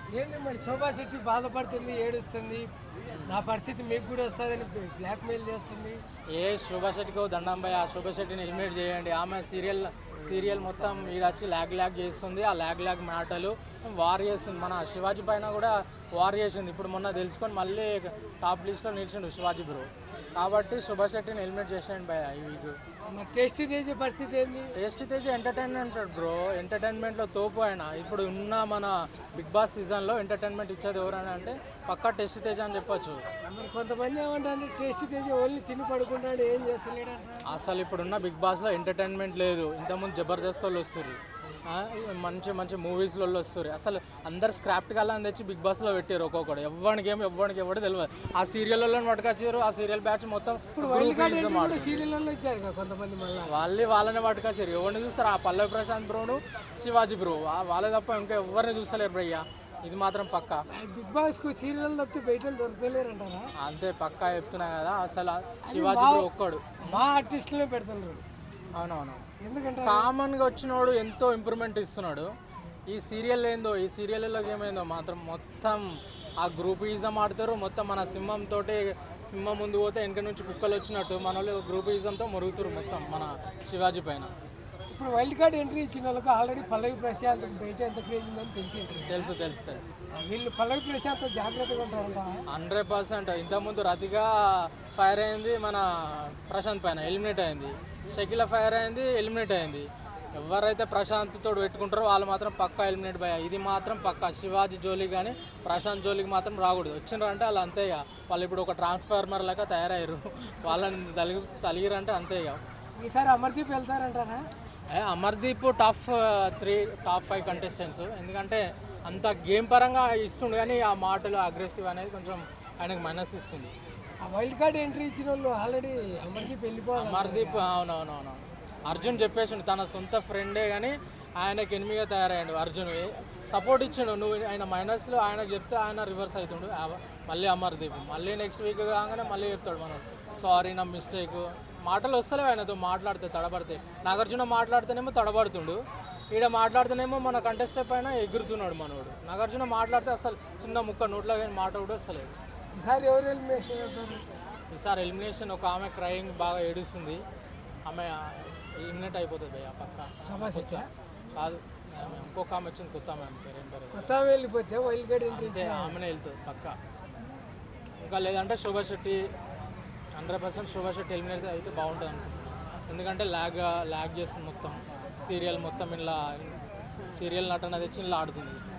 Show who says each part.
Speaker 1: ఏంది మరి శోభా శెట్టి బాధపడుతుంది ఏడుస్తుంది నా పరిస్థితి మీకు కూడా వస్తుందని బ్లాక్మెయిల్ చేస్తుంది
Speaker 2: ఏ శుభశెట్టికి దండం పోయి ఆ శుభశెట్టిని ఎలిమినేట్ చేయండి ఆమె సీరియల్ సీరియల్ మొత్తం ఈడ వచ్చి ల్యాగ్ ల్యాగ్ చేస్తుంది ఆ ల్యాగ్ ల్యాగ్ మాటలు వార్ చేస్తుంది మన శివాజీ పైన కూడా వార్ చేసింది ఇప్పుడు మొన్న తెలుసుకొని మళ్ళీ టాప్ లిస్ట్లో నిలిచిండు శివాజీ బ్రో కాబట్టి శుభశెట్టిని ఎలిమినేట్ చేసేయండి భయ ఈ వీక్
Speaker 1: మరి టేస్ట్ చేసే పరిస్థితి ఏంది
Speaker 2: టేస్ట్ తేజ్ ఎంటర్టైన్మెంట్ బ్రో ఎంటర్టైన్మెంట్లో తోపు ఆయన ఇప్పుడు ఉన్న మన బిగ్ బాస్ సీజన్లో ఎంటర్టైన్మెంట్ ఇచ్చేది ఎవరైనా అంటే పక్కా టెస్ట్ తేజ్ అని చెప్పొచ్చు
Speaker 1: మరి కొంతమంది ఏమంటారు టేస్ట్ చేసి ఓన్లీ తిని పడుకుంటాడు ఏం చేస్తలేడంట
Speaker 2: అసలు ఇప్పుడున్న బిగ్ బాస్లో ఎంటర్టైన్మెంట్ లేదు ఇంతకుముందు జబర్దస్త్ వాళ్ళు వస్తారు ఆ, మంచి మంచి మూవీస్లో వస్తారు అసలు అందరు స్క్రాప్ట్ కల్లా తెచ్చి బిగ్ బాస్లో పెట్టారు ఒక్కొక్కడు ఎవరికి ఏమి ఎవరికి ఎవరు తెలియదు ఆ సీరియల్లో పట్టుకొచ్చారు ఆ సీరియల్ బ్యాచ్ మొత్తం
Speaker 1: ఇప్పుడు వైల్డ్ కార్డ్ ఎంట్రీ కూడా సీరియల్లో ఇచ్చారు కదా కొంతమంది మళ్ళీ
Speaker 2: వాళ్ళే వాళ్ళనే పట్టుకొచ్చారు ఎవరిని చూస్తారు ఆ పల్లవి ప్రశాంత్ బ్రోను శివాజీ బ్రో ఆ వాళ్ళే తప్ప ఇంకా ఎవరిని చూస్తలేరు బ్రయ్య ఇది మాత్రం పక్కా
Speaker 1: బిగ్ బాస్ కు సీరియల్ తప్పితే బయట దొరకలేరంటారా
Speaker 2: అంతే పక్కా చెప్తున్నా కదా అసలు ఆ శివాజీ బ్రో ఒక్కడు
Speaker 1: మా ఆర్టిస్టులే పెడుతున్నారు
Speaker 2: అవునవును
Speaker 1: ఎందుకంటే
Speaker 2: కామన్గా వచ్చినోడు ఎంతో ఇంప్రూవ్మెంట్ ఇస్తున్నాడు ఈ సీరియల్ ఏందో ఈ సీరియల్లో ఏమైందో మాత్రం మొత్తం ఆ గ్రూపిజం ఆడతారు మొత్తం మన సింహం తోటి సింహం ముందు పోతే వెనక నుంచి కుక్కలు వచ్చినట్టు మన వాళ్ళు గ్రూపిజంతో మురుగుతారు మొత్తం మన శివాజీ పైన
Speaker 1: ఇప్పుడు వైల్డ్ కార్డ్ ఎంట్రీ ఇచ్చిన వాళ్ళకి ఆల్రెడీ పల్లవి ప్రశాంత్ బయట ఎంత క్రేజ్ ఉందని తెలిసి ఉంటుంది.
Speaker 2: తెలుసు తెలుసు తెలుసు
Speaker 1: వీళ్ళు పల్లవి ప్రశాంత్ జాగ్రత్తగా ఉంటారంట
Speaker 2: హండ్రెడ్ పర్సెంట్ ఇంతకుముందు రతిగా ఫైర్ అయింది మన ప్రశాంత్ పైన ఎలిమినేట్ అయింది షకిల ఫైర్ అయింది ఎలిమినేట్ అయింది ఎవరైతే ప్రశాంత్ తోడు పెట్టుకుంటారో వాళ్ళు మాత్రం పక్కా ఎలిమినేట్ పోయా ఇది మాత్రం పక్కా శివాజీ జోలికి కానీ ప్రశాంత్ జోలికి మాత్రం రాకూడదు వచ్చిండ్రంటే వాళ్ళు అంతే ఇక వాళ్ళు ఇప్పుడు ఒక ట్రాన్స్ఫార్మర్ లాగా తయారయ్యారు వాళ్ళని తలిగి తలిగిరంటే అంతే ఇక
Speaker 1: ఈసారి అమర్దీప్ వెళ్తారంటారా
Speaker 2: ఏ, Amardeep top three top five contestants ఎందుకంటే అంత గేమ్ పరంగా ఇస్తుండు కానీ ఆ మాటలు అగ్రెసివ్ అనేది కొంచెం ఆయనకు మైనస్ ఇస్తుంది
Speaker 1: ఆ వైల్డ్ కార్డ్ ఎంట్రీ ఇచ్చిన వాళ్ళు ఆల్రెడీ అమర్దీప్ వెళ్ళిపోవాలి
Speaker 2: అమర్దీప్ అవునవునవును అర్జున్ చెప్పేసిండు తన సొంత ఫ్రెండే కానీ ఆయనకి ఎనిమిగా తయారయ్యాడు అర్జున్ సపోర్ట్ ఇచ్చిండు నువ్వు ఆయన మైనస్లో ఆయన చెప్తే ఆయన రివర్స్ అవుతుండు ఆ- మళ్ళీ అమర్దీప్ మళ్ళీ నెక్స్ట్ వీక్ కాగానే మళ్ళీ చెప్తాడు మనం సారీ నా మిస్టేక్ మాటలు వస్తలేవు ఆయనతో మాట్లాడితే తడబడితే నాగార్జున మాట్లాడితేనేమో తడబడుతుండు ఈడ మాట్లాడితేనేమో మన కంటెస్టెంట్ పైన ఎగురుతున్నాడు మనోడు నాగార్జున మాట్లాడితే అసలు చిన్న ముక్క నోట్లో కానీ మాట కూడా వస్తలేదు
Speaker 1: ఈసారి ఎవరు ఎలిమినేషన్ అవుతారు
Speaker 2: ఈసారి ఎలిమినేషన్ ఒక ఆమె క్రయింగ్ బాగా ఏడుస్తుంది ఆమె ఎలిమినేట్ అయిపోతుంది భయ్య పక్క
Speaker 1: సభా శిక్ష
Speaker 2: కాదు ఆమె ఇంకొక ఆమె వచ్చింది కొత్త ఆమె ఆమె పేరు ఏం పేరు
Speaker 1: కొత్త ఆమె వెళ్ళిపోతే వైల్డ్ కార్డ్ ఎంట్రీ
Speaker 2: అంతే ఆమెనే వెళ్తుంది పక్క ఇంకా లేదంటే Shobha Shetty hundred percent Shobha Shetty eliminate అయితే బాగుంటుంది అనుకుంటున్నాను ఎందుకంటే ల్యాగ్ ల్యాగ్ చేస్తుంది మొత్తం సీరియల్ మొత్తం ఇలా సీరియల్ నటన తెచ్చి ఇలా ఆడుతుంది